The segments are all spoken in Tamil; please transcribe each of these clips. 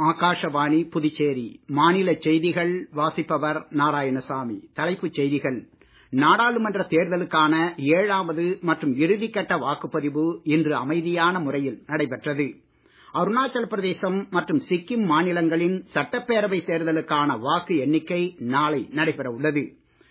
ஆகாஷவாணி புதுச்சேரி மாநிலச் செய்திகள் வாசிப்பவர் நாராயணசாமி தலைப்புச் செய்திகள் நாடாளுமன்ற தேர்தலுக்கான ஏழாவது மற்றும் இறுதிக்கட்ட வாக்குப்பதிவு இன்று அமைதியான முறையில் நடைபெற்றது அருணாச்சல பிரதேசம் மற்றும் சிக்கிம் மாநிலங்களின் சட்டப்பேரவை தேர்தலுக்கான வாக்கு எண்ணிக்கை நாளை நடைபெற உள்ளது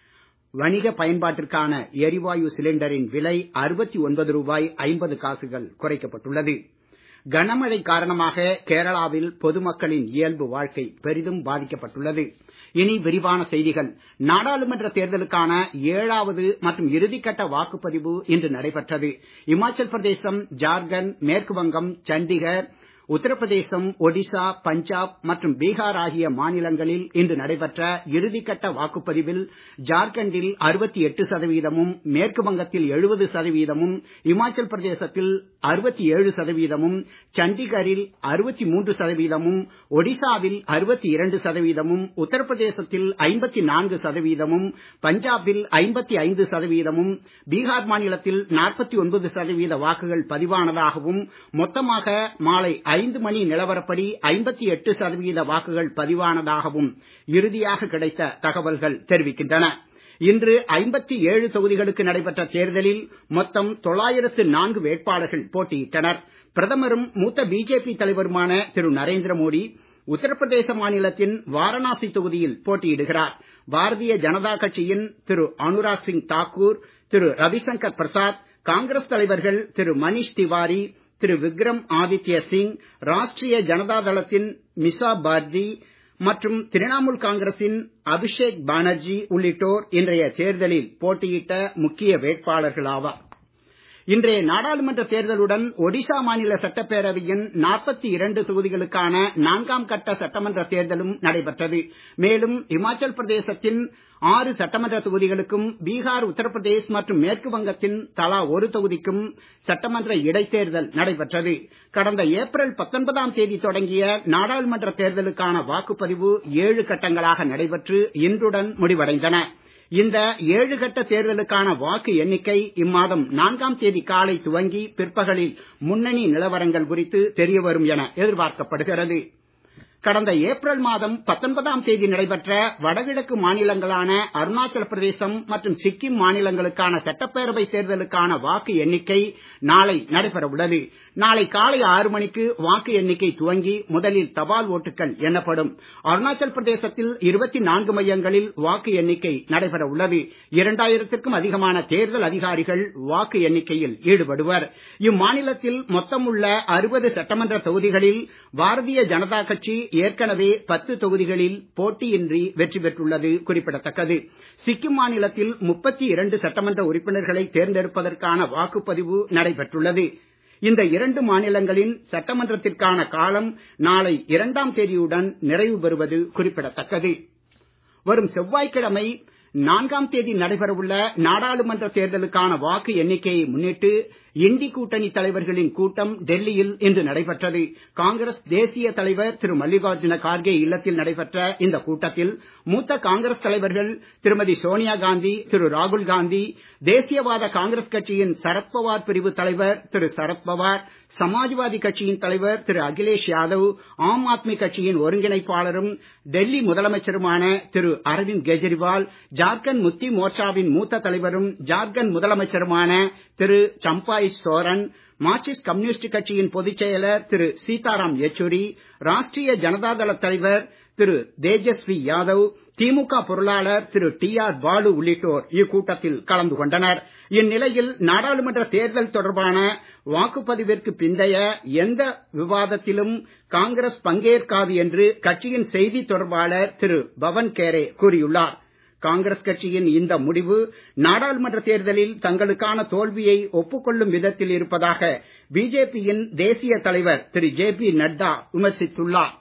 வணிக பயன்பாட்டிற்கான எரிவாயு சிலிண்டரின் விலை அறுபத்தி ஒன்பது ரூபாய் ஐம்பது காசுகள் குறைக்கப்பட்டுள்ளது கனமழை காரணமாக கேரளாவில் பொதுமக்களின் இயல்பு வாழ்க்கை பெரிதும் பாதிக்கப்பட்டுள்ளது இனி விரிவான செய்திகள் நாடாளுமன்ற தேர்தலுக்கான ஏழாவது மற்றும் இறுதிக்கட்ட வாக்குப்பதிவு இன்று நடைபெற்றது இமாச்சல் பிரதேசம் ஜார்க்கண்ட் மேற்கு வங்கம் சண்டிகர் உத்தரப்பிரதேசம் ஒடிசா பஞ்சாப் மற்றும் பீகார் ஆகிய மாநிலங்களில் இன்று நடைபெற்ற இறுதிக்கட்ட வாக்குப்பதிவில் ஜார்க்கண்டில் அறுபத்தி எட்டு சதவீதமும் மேற்கு வங்கத்தில் எழுபது சதவீதமும் இமாச்சல் பிரதேசத்தில் அறுபத்தி ஏழு சதவீதமும் சண்டிகரில் அறுபத்தி மூன்று சதவீதமும் ஒடிசாவில் அறுபத்தி இரண்டு சதவீதமும் உத்தரப்பிரதேசத்தில் ஐம்பத்தி நான்கு சதவீதமும் பஞ்சாபில் ஐம்பத்தி ஐந்து சதவீதமும் பீகார் மாநிலத்தில் நாற்பத்தி ஒன்பது சதவீத வாக்குகள் பதிவானதாகவும் மொத்தமாக மாலை ஐந்து மணி நிலவரப்படி ஐம்பத்தி எட்டு சதவீத வாக்குகள் பதிவானதாகவும் இறுதியாக கிடைத்த தகவல்கள் தெரிவிக்கின்றன இன்று ஐம்பத்தி ஏழு தொகுதிகளுக்கு நடைபெற்ற தேர்தலில் மொத்தம் தொள்ளாயிரத்து நான்கு வேட்பாளர்கள் போட்டியிட்டனர் பிரதமரும் மூத்த பிஜேபி தலைவருமான திரு நரேந்திர மோடி உத்தரப்பிரதேச மாநிலத்தின் வாரணாசி தொகுதியில் போட்டியிடுகிறார் பாரதிய ஜனதா கட்சியின் திரு அனுராக் சிங் தாக்கூர் திரு ரவிசங்கர் பிரசாத் காங்கிரஸ் தலைவர்கள் திரு மனிஷ் திவாரி திரு விக்ரம் ஆதித்ய சிங் ராஷ்டிரிய ஜனதா தளத்தின் மிசா பாரதி மற்றும் திரிணாமுல் காங்கிரசின் அபிஷேக் பானர்ஜி உள்ளிட்டோர் இன்றைய தேர்தலில் போட்டியிட்ட முக்கிய வேட்பாளர்களாவர் இன்றைய நாடாளுமன்ற தேர்தலுடன் ஒடிசா மாநில சட்டப்பேரவையின் நாற்பத்தி இரண்டு தொகுதிகளுக்கான நான்காம் கட்ட சட்டமன்ற தேர்தலும் நடைபெற்றது மேலும் இமாச்சல் பிரதேசத்தின் ஆறு சட்டமன்ற தொகுதிகளுக்கும் பீகார் உத்தரப்பிரதேஷ் மற்றும் மேற்கு வங்கத்தின் தலா ஒரு தொகுதிக்கும் சட்டமன்ற இடைத்தேர்தல் நடைபெற்றது கடந்த ஏப்ரல் பத்தொன்பதாம் தேதி தொடங்கிய நாடாளுமன்ற தேர்தலுக்கான வாக்குப்பதிவு ஏழு கட்டங்களாக நடைபெற்று இன்றுடன் முடிவடைந்தன இந்த ஏழு கட்ட தேர்தலுக்கான வாக்கு எண்ணிக்கை இம்மாதம் நான்காம் தேதி காலை துவங்கி பிற்பகலில் முன்னணி நிலவரங்கள் குறித்து தெரிய வரும் என எதிர்பார்க்கப்படுகிறது கடந்த ஏப்ரல் மாதம் பத்தொன்பதாம் தேதி நடைபெற்ற வடகிழக்கு மாநிலங்களான அருணாச்சல பிரதேசம் மற்றும் சிக்கிம் மாநிலங்களுக்கான சட்டப்பேரவை தேர்தலுக்கான வாக்கு எண்ணிக்கை நாளை நடைபெற உள்ளது நாளை காலை ஆறு மணிக்கு வாக்கு எண்ணிக்கை துவங்கி முதலில் தபால் ஓட்டுகள் எண்ணப்படும் அருணாச்சல் பிரதேசத்தில் இருபத்தி நான்கு மையங்களில் வாக்கு எண்ணிக்கை நடைபெற உள்ளது இரண்டாயிரத்திற்கும் அதிகமான தேர்தல் அதிகாரிகள் வாக்கு எண்ணிக்கையில் ஈடுபடுவர் இம்மாநிலத்தில் மொத்தம் உள்ள அறுபது சட்டமன்ற தொகுதிகளில் பாரதிய ஜனதா கட்சி ஏற்கனவே பத்து தொகுதிகளில் போட்டியின்றி வெற்றி பெற்றுள்ளது குறிப்பிடத்தக்கது சிக்கிம் மாநிலத்தில் முப்பத்தி இரண்டு சட்டமன்ற உறுப்பினர்களை தேர்ந்தெடுப்பதற்கான வாக்குப்பதிவு நடைபெற்றுள்ளது இந்த இரண்டு மாநிலங்களின் சட்டமன்றத்திற்கான காலம் நாளை இரண்டாம் தேதியுடன் நிறைவு பெறுவது குறிப்பிடத்தக்கது வரும் செவ்வாய்க்கிழமை நான்காம் தேதி நடைபெறவுள்ள நாடாளுமன்ற தேர்தலுக்கான வாக்கு எண்ணிக்கையை முன்னிட்டு இண்டி கூட்டணி தலைவர்களின் கூட்டம் டெல்லியில் இன்று நடைபெற்றது காங்கிரஸ் தேசிய தலைவர் திரு மல்லிகார்ஜுன கார்கே இல்லத்தில் நடைபெற்ற இந்த கூட்டத்தில் மூத்த காங்கிரஸ் தலைவர்கள் திருமதி சோனியா காந்தி திரு ராகுல் காந்தி தேசியவாத காங்கிரஸ் கட்சியின் சரத்பவார் பிரிவு தலைவர் திரு சரத்பவார் சமாஜ்வாதி கட்சியின் தலைவர் திரு அகிலேஷ் யாதவ் ஆம் ஆத்மி கட்சியின் ஒருங்கிணைப்பாளரும் டெல்லி முதலமைச்சருமான திரு அரவிந்த் கெஜ்ரிவால் ஜார்க்கண்ட் முக்தி மோர்ச்சாவின் மூத்த தலைவரும் ஜார்க்கண்ட் முதலமைச்சருமான திரு சம்பாய் சோரன் மார்க்சிஸ்ட் கம்யூனிஸ்ட் கட்சியின் பொதுச் செயலர் திரு சீதாராம் யெச்சூரி ராஷ்டிரிய ஜனதாதள தலைவர் திரு தேஜஸ்வி யாதவ் திமுக பொருளாளர் திரு டி ஆர் பாலு உள்ளிட்டோர் இக்கூட்டத்தில் கலந்து கொண்டனர் இந்நிலையில் நாடாளுமன்ற தேர்தல் தொடர்பான வாக்குப்பதிவிற்கு பிந்தைய எந்த விவாதத்திலும் காங்கிரஸ் பங்கேற்காது என்று கட்சியின் செய்தி தொடர்பாளர் திரு பவன் கேரே கூறியுள்ளார் காங்கிரஸ் கட்சியின் இந்த முடிவு நாடாளுமன்ற தேர்தலில் தங்களுக்கான தோல்வியை ஒப்புக்கொள்ளும் விதத்தில் இருப்பதாக பிஜேபியின் தேசிய தலைவர் திரு ஜே பி நட்டா விமர்சித்துள்ளார்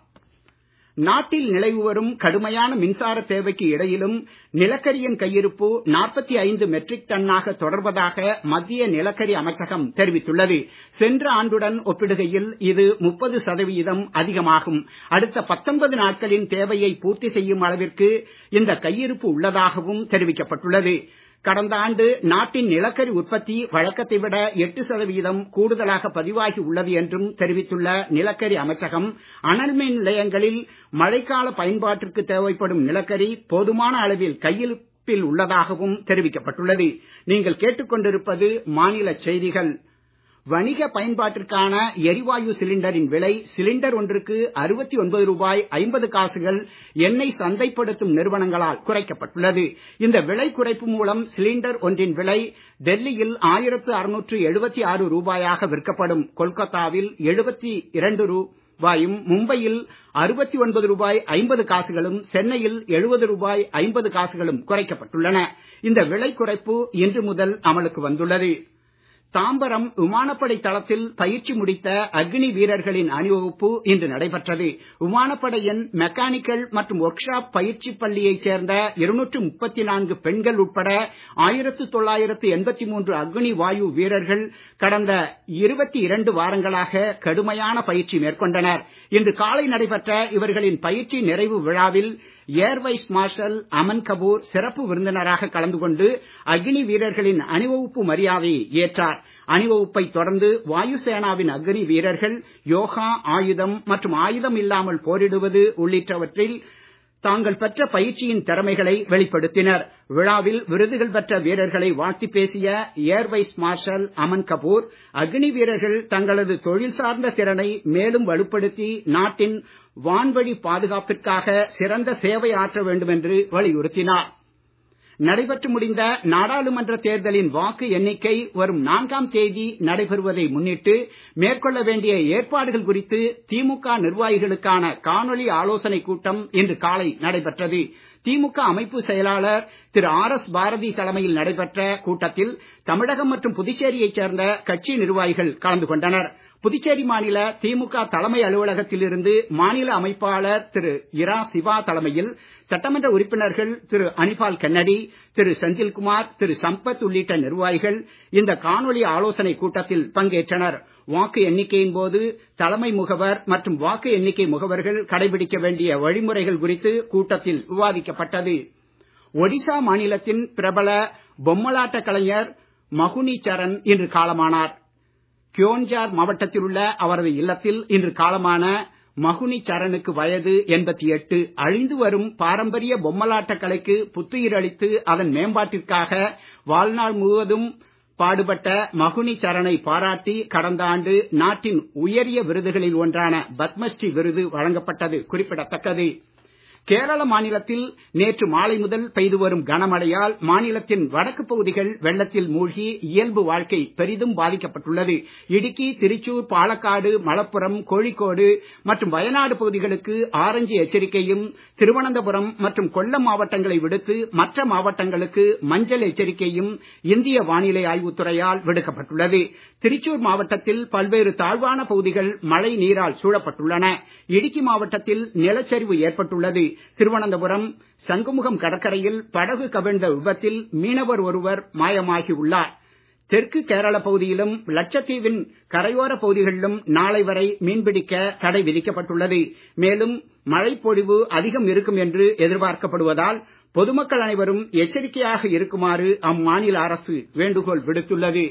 நாட்டில் நிலவி வரும் கடுமையான மின்சார தேவைக்கு இடையிலும் நிலக்கரியின் கையிருப்பு நாற்பத்தி ஐந்து மெட்ரிக் டன்னாக தொடர்வதாக மத்திய நிலக்கரி அமைச்சகம் தெரிவித்துள்ளது சென்ற ஆண்டுடன் ஒப்பிடுகையில் இது முப்பது சதவீதம் அதிகமாகும் அடுத்த பத்தொன்பது நாட்களின் தேவையை பூர்த்தி செய்யும் அளவிற்கு இந்த கையிருப்பு உள்ளதாகவும் தெரிவிக்கப்பட்டுள்ளது கடந்த ஆண்டு நாட்டின் நிலக்கரி உற்பத்தி வழக்கத்தை விட எட்டு சதவீதம் கூடுதலாக பதிவாகி உள்ளது என்றும் தெரிவித்துள்ள நிலக்கரி அமைச்சகம் அனல் மின் நிலையங்களில் மழைக்கால பயன்பாட்டிற்கு தேவைப்படும் நிலக்கரி போதுமான அளவில் கையிருப்பில் உள்ளதாகவும் தெரிவிக்கப்பட்டுள்ளது நீங்கள் கேட்டுக்கொண்டிருப்பது மாநில செய்திகள் வணிக பயன்பாட்டிற்கான எரிவாயு சிலிண்டரின் விலை சிலிண்டர் ஒன்றுக்கு அறுபத்தி ஒன்பது ரூபாய் ஐம்பது காசுகள் எண்ணெய் சந்தைப்படுத்தும் நிறுவனங்களால் குறைக்கப்பட்டுள்ளது இந்த விலை குறைப்பு மூலம் சிலிண்டர் ஒன்றின் விலை டெல்லியில் ஆயிரத்து அறுநூற்று எழுபத்தி ஆறு ரூபாயாக விற்கப்படும் கொல்கத்தாவில் எழுபத்தி இரண்டு ரூபாயும் மும்பையில் அறுபத்தி ஒன்பது ரூபாய் ஐம்பது காசுகளும் சென்னையில் எழுபது ரூபாய் ஐம்பது காசுகளும் குறைக்கப்பட்டுள்ளன இந்த விலை குறைப்பு இன்று முதல் அமலுக்கு வந்துள்ளது தாம்பரம் விமானப்படை தளத்தில் பயிற்சி முடித்த அக்னி வீரர்களின் அணிவகுப்பு இன்று நடைபெற்றது விமானப்படையின் மெக்கானிக்கல் மற்றும் ஒர்க் ஷாப் பயிற்சி பள்ளியைச் சேர்ந்த இருநூற்று முப்பத்தி நான்கு பெண்கள் உட்பட ஆயிரத்து தொள்ளாயிரத்து எண்பத்தி மூன்று அக்னி வாயு வீரர்கள் கடந்த இருபத்தி இரண்டு வாரங்களாக கடுமையான பயிற்சி மேற்கொண்டனர் இன்று காலை நடைபெற்ற இவர்களின் பயிற்சி நிறைவு விழாவில் air vice marshal Aman Kapoor சிறப்பு விருந்தினராக கலந்து கொண்டு அக்னி வீரர்களின் அணிவகுப்பு மரியாதையை ஏற்றார் அணிவகுப்பை தொடர்ந்து வாயுசேனாவின் அக்னி வீரர்கள் யோகா ஆயுதம் மற்றும் ஆயுதம் இல்லாமல் போரிடுவது உள்ளிட்டவற்றில் தாங்கள் பெற்ற பயிற்சியின் திறமைகளை வெளிப்படுத்தினர் விழாவில் விருதுகள் பெற்ற வீரர்களை வாழ்த்தி பேசிய air vice marshal Aman Kapoor Agni வீரர்கள் தங்களது தொழில் சார்ந்த திறனை மேலும் வலுப்படுத்தி நாட்டின் வான்வழி பாதுகாப்பிற்காக சிறந்த சேவை ஆற்ற வேண்டும் என்று வலியுறுத்தினார் நடைபெற்று முடிந்த நாடாளுமன்ற தேர்தலின் வாக்கு எண்ணிக்கை வரும் நான்காம் தேதி நடைபெறுவதை முன்னிட்டு மேற்கொள்ள வேண்டிய ஏற்பாடுகள் குறித்து திமுக நிர்வாகிகளுக்கான காணொலி ஆலோசனைக் கூட்டம் இன்று காலை நடைபெற்றது திமுக அமைப்பு செயலாளர் திரு ஆர் எஸ் பாரதி தலைமையில் நடைபெற்ற கூட்டத்தில் தமிழகம் மற்றும் புதுச்சேரியைச் சேர்ந்த கட்சி நிர்வாகிகள் கலந்து கொண்டனர் புதுச்சேரி மாநில திமுக தலைமை அலுவலகத்தில் இருந்து மாநில அமைப்பாளர் திரு இரா சிவா தலைமையில் சட்டமன்ற உறுப்பினர்கள் திரு அனிபால் கன்னடி திரு செந்தில்குமார் திரு சம்பத் உள்ளிட்ட நிர்வாகிகள் இந்த காணொலி ஆலோசனைக் கூட்டத்தில் பங்கேற்றனர் வாக்கு எண்ணிக்கையின் போது தலைமை முகவர் மற்றும் வாக்கு எண்ணிக்கை முகவர்கள் கடைபிடிக்க வேண்டிய வழிமுறைகள் குறித்து கூட்டத்தில் விவாதிக்கப்பட்டது ஒடிசா மாநிலத்தின் பிரபல பொம்மலாட்ட கலைஞர் மகுனி சரண் இன்று காலமானார் கியோன்ஜார் மாவட்டத்தில் உள்ள அவரது இல்லத்தில் இன்று காலமான மகுனி சரணுக்கு வயது எண்பத்தி எட்டு அழிந்து வரும் பாரம்பரிய பொம்மலாட்ட கலைக்கு புத்துயிர் அளித்து அதன் மேம்பாட்டிற்காக வாழ்நாள் முழுவதும் பாடுபட்ட மகுனி சரணை பாராட்டி கடந்த ஆண்டு நாட்டின் உயரிய விருதுகளில் ஒன்றான பத்மஸ்ரீ விருது வழங்கப்பட்டது குறிப்பிடத்தக்கது கேரள மாநிலத்தில் நேற்று மாலை முதல் பெய்து வரும் கனமழையால் மாநிலத்தின் வடக்கு பகுதிகள் வெள்ளத்தில் மூழ்கி இயல்பு வாழ்க்கை பெரிதும் பாதிக்கப்பட்டுள்ளது இடுக்கி திருச்சூர் பாலக்காடு மலப்புரம் கோழிக்கோடு மற்றும் வயநாடு பகுதிகளுக்கு ஆரஞ்சு எச்சரிக்கையும் திருவனந்தபுரம் மற்றும் கொல்லம் மாவட்டங்களை விடுத்து மற்ற மாவட்டங்களுக்கு மஞ்சள் எச்சரிக்கையும் இந்திய வானிலை ஆய்வுத்துறையால் விடுக்கப்பட்டுள்ளது திருச்சூர் மாவட்டத்தில் பல்வேறு தாழ்வான பகுதிகள் மழை நீரால் சூழப்பட்டுள்ளன இடுக்கி மாவட்டத்தில் நிலச்சரிவு ஏற்பட்டுள்ளது திருவனந்தபுரம் சங்குமுகம் கடற்கரையில் படகு கவிழ்ந்த விபத்தில் மீனவர் ஒருவர் மாயமாகி உள்ளார் தெற்கு கேரள பகுதியிலும் லட்சத்தீவின் கரையோர பகுதிகளிலும் நாளை வரை மீன்பிடிக்க தடை விதிக்கப்பட்டுள்ளது மேலும் மழைப்பொழிவு அதிகம் இருக்கும் என்று எதிர்பார்க்கப்படுவதால் பொதுமக்கள் அனைவரும் எச்சரிக்கையாக இருக்குமாறு அம்மாநில அரசு வேண்டுகோள் விடுத்துள்ளது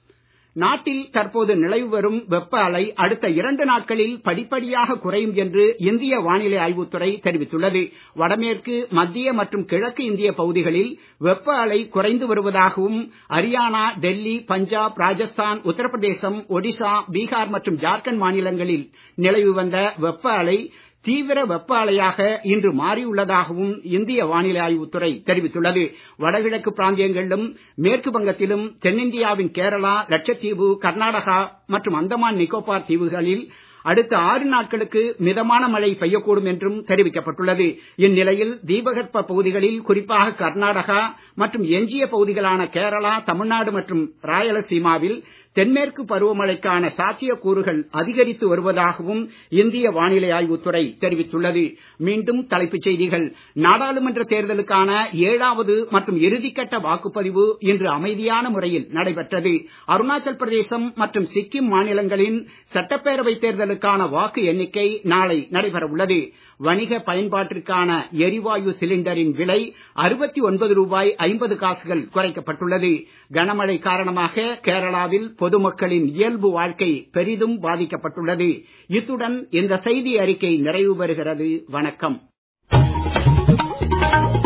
நாட்டில் தற்போது நிலவி வரும் வெப்ப அலை அடுத்த இரண்டு நாட்களில் படிப்படியாக குறையும் என்று இந்திய வானிலை ஆய்வுத்துறை தெரிவித்துள்ளது வடமேற்கு மத்திய மற்றும் கிழக்கு இந்திய பகுதிகளில் வெப்ப அலை குறைந்து வருவதாகவும் அரியானா டெல்லி பஞ்சாப் ராஜஸ்தான் உத்தரப்பிரதேசம் ஒடிசா பீகார் மற்றும் ஜார்க்கண்ட் மாநிலங்களில் நிலவி வந்த வெப்ப அலை தீவிர வெப்ப அலையாக இன்று மாறியுள்ளதாகவும் இந்திய வானிலை ஆய்வுத்துறை தெரிவித்துள்ளது வடகிழக்கு பிராந்தியங்களிலும் மேற்கு வங்கத்திலும் தென்னிந்தியாவின் கேரளா லட்சத்தீவு கர்நாடகா மற்றும் அந்தமான் நிக்கோபார் தீவுகளில் அடுத்த ஆறு நாட்களுக்கு மிதமான மழை பெய்யக்கூடும் என்றும் தெரிவிக்கப்பட்டுள்ளது இந்நிலையில் தீபகற்ப பகுதிகளில் குறிப்பாக கர்நாடகா மற்றும் எஞ்சிய பகுதிகளான கேரளா தமிழ்நாடு மற்றும் ராயலசீமாவில் தென்மேற்கு பருவமழைக்கான சாத்தியக்கூறுகள் அதிகரித்து வருவதாகவும் இந்திய வானிலை ஆய்வுத்துறை தெரிவித்துள்ளது மீண்டும் தலைப்புச் செய்திகள் நாடாளுமன்ற தேர்தலுக்கான ஏழாவது மற்றும் இறுதிக்கட்ட வாக்குப்பதிவு இன்று அமைதியான முறையில் நடைபெற்றது அருணாச்சல் பிரதேசம் மற்றும் சிக்கிம் மாநிலங்களின் சட்டப்பேரவை தேர்தலுக்கான வாக்கு எண்ணிக்கை நாளை நடைபெற உள்ளது வணிக பயன்பாட்டிற்கான எரிவாயு சிலிண்டரின் விலை அறுபத்தி ஒன்பது ரூபாய் ஐம்பது காசுகள் குறைக்கப்பட்டுள்ளது கனமழை காரணமாக கேரளாவில் பொதுமக்களின் இயல்பு வாழ்க்கை பெரிதும் பாதிக்கப்பட்டுள்ளது இத்துடன் இந்த செய்தி அறிக்கை நிறைவு பெறுகிறது வணக்கம்